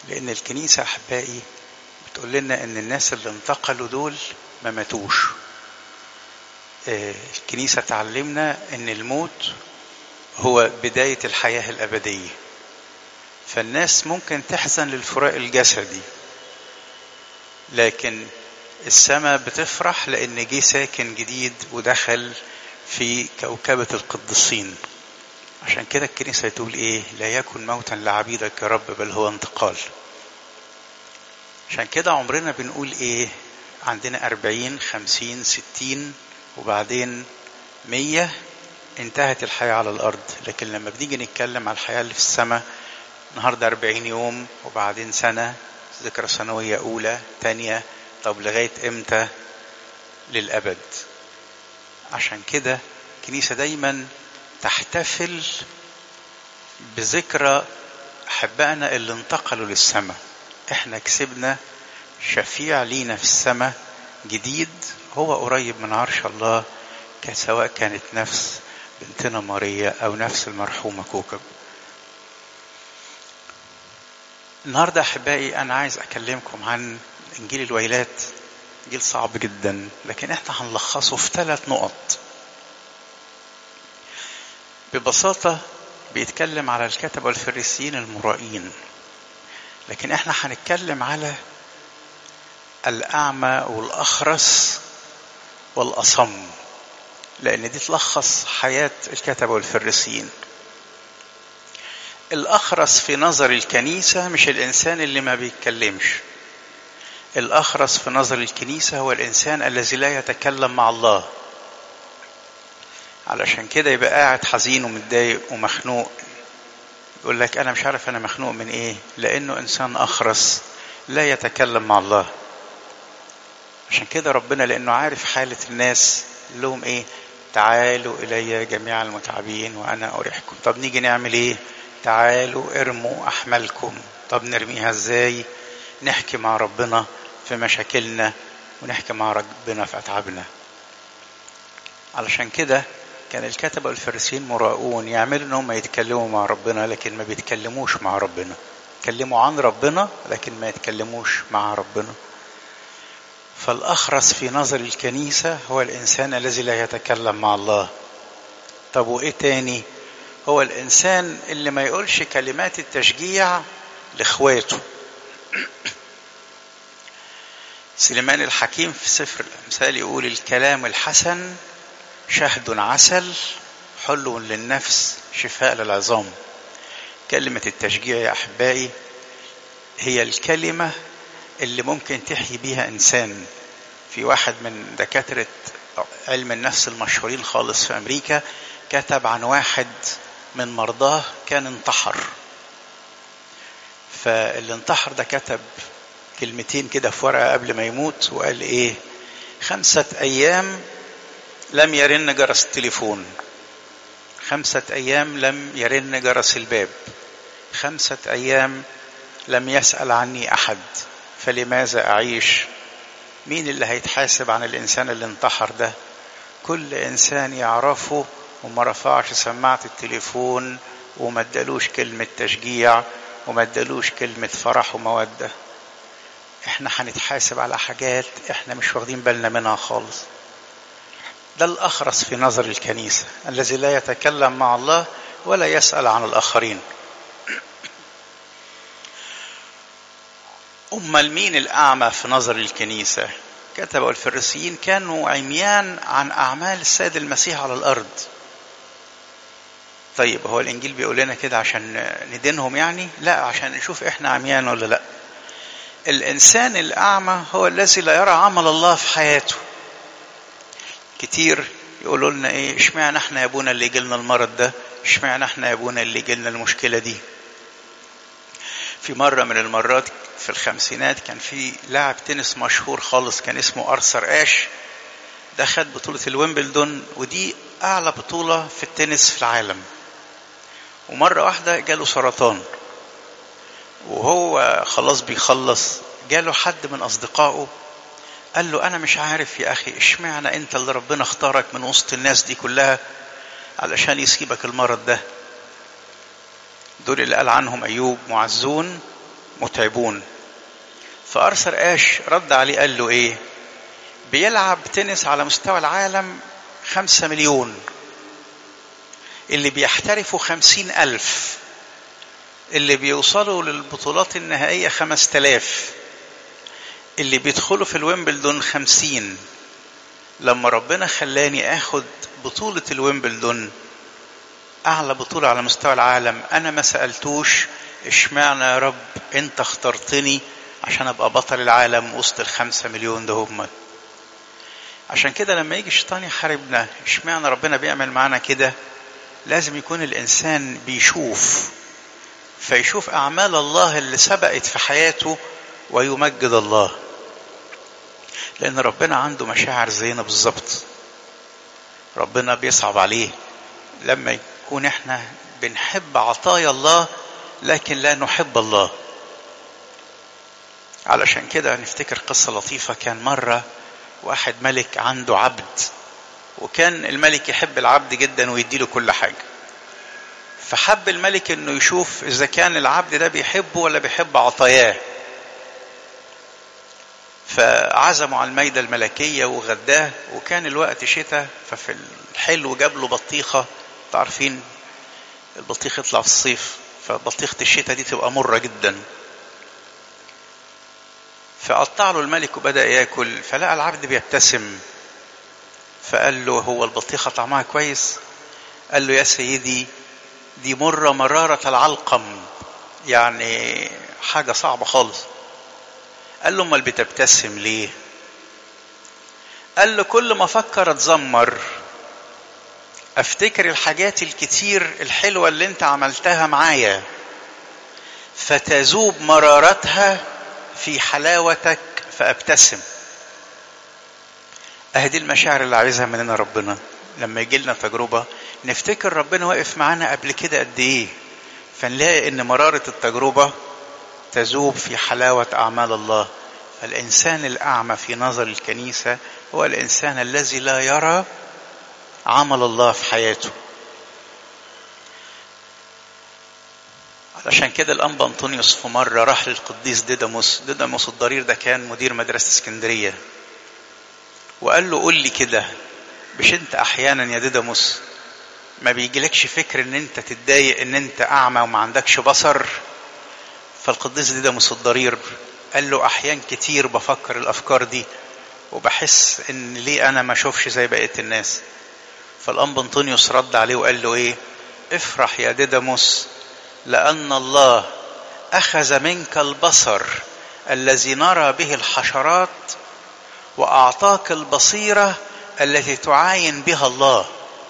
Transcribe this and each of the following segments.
لأن الكنيسة أحبائي بتقول لنا إن الناس اللي انتقلوا دول ما ماتوش الكنيسة تعلمنا إن الموت هو بداية الحياة الأبدية فالناس ممكن تحزن للفراق الجسدي لكن السماء بتفرح لأن جه ساكن جديد ودخل في كوكبة القديسين عشان كده الكنيسة تقول إيه لا يكن موتا لعبيدك يا رب بل هو انتقال عشان كده عمرنا بنقول إيه عندنا أربعين خمسين ستين وبعدين مية انتهت الحياة على الأرض لكن لما بنيجي نتكلم على الحياة اللي في السماء النهاردة أربعين يوم وبعدين سنة ذكرى سنوية أولى تانية طب لغاية إمتى للأبد عشان كده الكنيسة دايما تحتفل بذكرى أحبائنا اللي انتقلوا للسماء احنا كسبنا شفيع لينا في السماء جديد هو قريب من عرش الله سواء كانت نفس بنتنا ماريا أو نفس المرحومة كوكب النهارده احبائي انا عايز اكلمكم عن انجيل الويلات انجيل صعب جدا لكن احنا هنلخصه في ثلاث نقط ببساطه بيتكلم على الكتبه والفريسيين المرائين لكن احنا هنتكلم على الاعمى والاخرس والاصم لان دي تلخص حياه الكتبه والفريسيين الأخرس في نظر الكنيسة مش الإنسان اللي ما بيتكلمش الأخرس في نظر الكنيسة هو الإنسان الذي لا يتكلم مع الله علشان كده يبقى قاعد حزين ومتضايق ومخنوق يقول لك أنا مش عارف أنا مخنوق من إيه لأنه إنسان أخرس لا يتكلم مع الله عشان كده ربنا لأنه عارف حالة الناس لهم إيه تعالوا إلي جميع المتعبين وأنا أريحكم طب نيجي نعمل إيه تعالوا ارموا احمالكم طب نرميها ازاي نحكي مع ربنا في مشاكلنا ونحكي مع ربنا في اتعابنا علشان كده كان الكتبه والفريسيين مراؤون يعملوا ان هم يتكلموا مع ربنا لكن ما بيتكلموش مع ربنا يتكلموا عن ربنا لكن ما يتكلموش مع ربنا فالاخرس في نظر الكنيسه هو الانسان الذي لا يتكلم مع الله طب وايه تاني هو الإنسان اللي ما يقولش كلمات التشجيع لإخواته سليمان الحكيم في سفر الأمثال يقول الكلام الحسن شهد عسل حلو للنفس شفاء للعظام كلمة التشجيع يا أحبائي هي الكلمة اللي ممكن تحيي بيها إنسان في واحد من دكاترة علم النفس المشهورين خالص في أمريكا كتب عن واحد من مرضاه كان انتحر فاللي انتحر ده كتب كلمتين كده في ورقة قبل ما يموت وقال ايه خمسة أيام لم يرن جرس التليفون خمسة أيام لم يرن جرس الباب خمسة أيام لم يسأل عني أحد فلماذا أعيش مين اللي هيتحاسب عن الإنسان اللي انتحر ده كل إنسان يعرفه وما رفعش سماعة التليفون وما ادالوش كلمة تشجيع وما ادالوش كلمة فرح ومودة احنا هنتحاسب على حاجات احنا مش واخدين بالنا منها خالص ده الأخرس في نظر الكنيسة الذي لا يتكلم مع الله ولا يسأل عن الآخرين أمال مين الأعمى في نظر الكنيسة كتب الفريسيين كانوا عميان عن أعمال السيد المسيح على الأرض طيب هو الإنجيل بيقول لنا كده عشان ندينهم يعني لا عشان نشوف إحنا عميان ولا لا الإنسان الأعمى هو الذي لا يرى عمل الله في حياته كتير يقولوا لنا إيه اشمعنى إحنا يا أبونا اللي يجيلنا المرض ده اشمعنى إحنا يا أبونا اللي يجيلنا المشكلة دي في مرة من المرات في الخمسينات كان في لاعب تنس مشهور خالص كان اسمه أرثر آش ده خد بطولة الويمبلدون ودي أعلى بطولة في التنس في العالم ومرة واحدة جاله سرطان وهو خلاص بيخلص جاله حد من أصدقائه قال له أنا مش عارف يا أخي إشمعنى أنت اللي ربنا اختارك من وسط الناس دي كلها علشان يصيبك المرض ده دول اللي قال عنهم أيوب معزون متعبون فأرثر آش رد عليه قال له إيه بيلعب تنس على مستوى العالم خمسة مليون اللي بيحترفوا خمسين ألف اللي بيوصلوا للبطولات النهائية خمس تلاف اللي بيدخلوا في الويمبلدون خمسين لما ربنا خلاني اخد بطولة الويمبلدون اعلى بطولة على مستوى العالم انا ما سألتوش اشمعنى يا رب انت اخترتني عشان ابقى بطل العالم وسط الخمسة مليون ده هم عشان كده لما يجي الشيطان يحاربنا اشمعنى ربنا بيعمل معانا كده لازم يكون الانسان بيشوف فيشوف اعمال الله اللي سبقت في حياته ويمجد الله لان ربنا عنده مشاعر زينا بالظبط ربنا بيصعب عليه لما يكون احنا بنحب عطايا الله لكن لا نحب الله علشان كده نفتكر قصة لطيفة كان مرة واحد ملك عنده عبد وكان الملك يحب العبد جدا ويديله كل حاجة فحب الملك انه يشوف اذا كان العبد ده بيحبه ولا بيحب عطاياه فعزموا على الميدة الملكية وغداه وكان الوقت شتاء ففي الحلو جاب له بطيخة تعرفين البطيخ يطلع في الصيف فبطيخة الشتاء دي تبقى مرة جدا فقطع له الملك وبدأ ياكل فلقى العبد بيبتسم فقال له هو البطيخة طعمها كويس قال له يا سيدي دي مرة مرارة العلقم يعني حاجة صعبة خالص قال له امال بتبتسم ليه قال له كل ما افكر اتذمر افتكر الحاجات الكتير الحلوه اللي انت عملتها معايا فتذوب مرارتها في حلاوتك فابتسم اهدي المشاعر اللي عايزها مننا ربنا لما يجي لنا تجربه نفتكر ربنا واقف معانا قبل كده قد ايه فنلاقي ان مراره التجربه تذوب في حلاوة أعمال الله الإنسان الأعمى في نظر الكنيسة هو الإنسان الذي لا يرى عمل الله في حياته علشان كده الأنبا أنطونيوس في مرة راح للقديس ديداموس ديداموس الضرير ده كان مدير مدرسة اسكندرية وقال له قول لي كده مش انت احيانا يا ديداموس ما بيجيلكش فكر ان انت تتضايق ان انت اعمى وما عندكش بصر فالقديس ديداموس الضرير قال له احيان كتير بفكر الافكار دي وبحس ان ليه انا ما اشوفش زي بقيه الناس فالانبا انطونيوس رد عليه وقال له ايه افرح يا ديداموس لان الله اخذ منك البصر الذي نرى به الحشرات واعطاك البصيره التي تعاين بها الله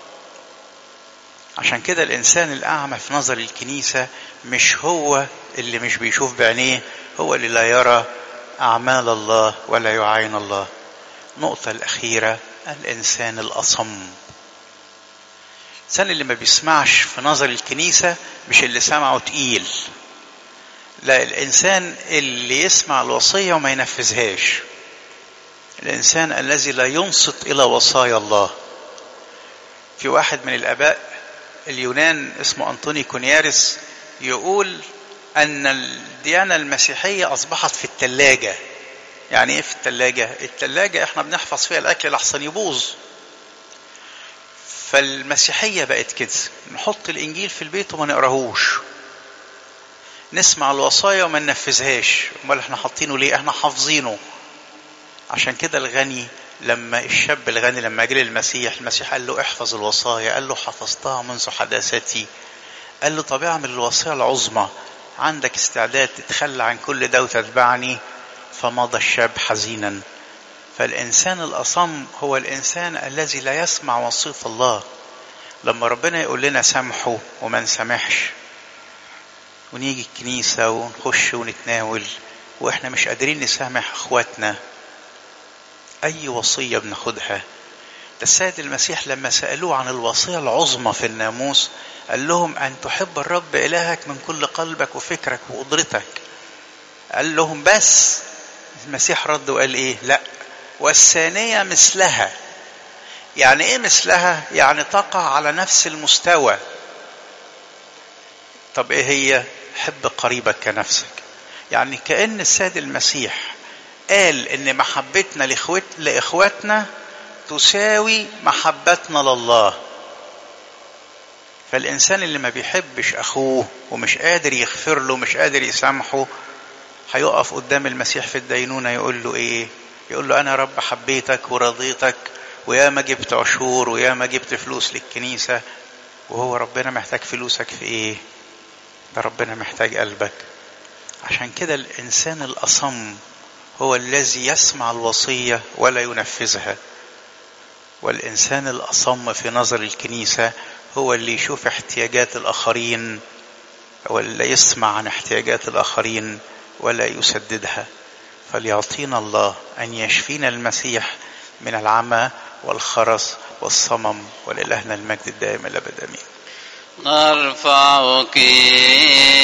عشان كده الانسان الاعمى في نظر الكنيسه مش هو اللي مش بيشوف بعينيه هو اللي لا يرى اعمال الله ولا يعاين الله النقطه الاخيره الانسان الاصم الانسان اللي ما بيسمعش في نظر الكنيسه مش اللي سمعه تقيل لا الانسان اللي يسمع الوصيه وما ينفذهاش الانسان الذي لا ينصت الى وصايا الله في واحد من الاباء اليونان اسمه أنطوني كونيارس يقول أن الديانة المسيحية أصبحت في التلاجة يعني إيه في التلاجة؟ التلاجة إحنا بنحفظ فيها الأكل لحسن يبوظ فالمسيحية بقت كده نحط الإنجيل في البيت وما نقراهوش نسمع الوصايا وما ننفذهاش امال احنا حاطينه ليه احنا حافظينه عشان كده الغني لما الشاب الغني لما جه المسيح المسيح قال له احفظ الوصايا قال له حفظتها منذ حداثتي قال له طب اعمل الوصيه العظمى عندك استعداد تتخلى عن كل ده وتتبعني فمضى الشاب حزينا فالانسان الاصم هو الانسان الذي لا يسمع وصيه الله لما ربنا يقول لنا سامحوا وما نسامحش ونيجي الكنيسه ونخش ونتناول واحنا مش قادرين نسامح اخواتنا أي وصية بناخدها ده السيد المسيح لما سألوه عن الوصية العظمى في الناموس قال لهم أن تحب الرب إلهك من كل قلبك وفكرك وقدرتك قال لهم بس المسيح رد وقال إيه لا والثانية مثلها يعني إيه مثلها يعني تقع على نفس المستوى طب إيه هي حب قريبك كنفسك يعني كأن السيد المسيح قال ان محبتنا لإخوت لاخواتنا تساوي محبتنا لله فالانسان اللي ما بيحبش اخوه ومش قادر يغفر له مش قادر يسامحه هيقف قدام المسيح في الدينونة يقول له ايه يقول له انا رب حبيتك ورضيتك ويا ما جبت عشور ويا ما جبت فلوس للكنيسة وهو ربنا محتاج فلوسك في ايه ده ربنا محتاج قلبك عشان كده الانسان الاصم هو الذي يسمع الوصية ولا ينفذها والإنسان الأصم في نظر الكنيسة هو اللي يشوف احتياجات الآخرين ولا يسمع عن احتياجات الآخرين ولا يسددها فليعطينا الله أن يشفينا المسيح من العمى والخرس والصمم ولإلهنا المجد الدائم الأبد آمين نرفعك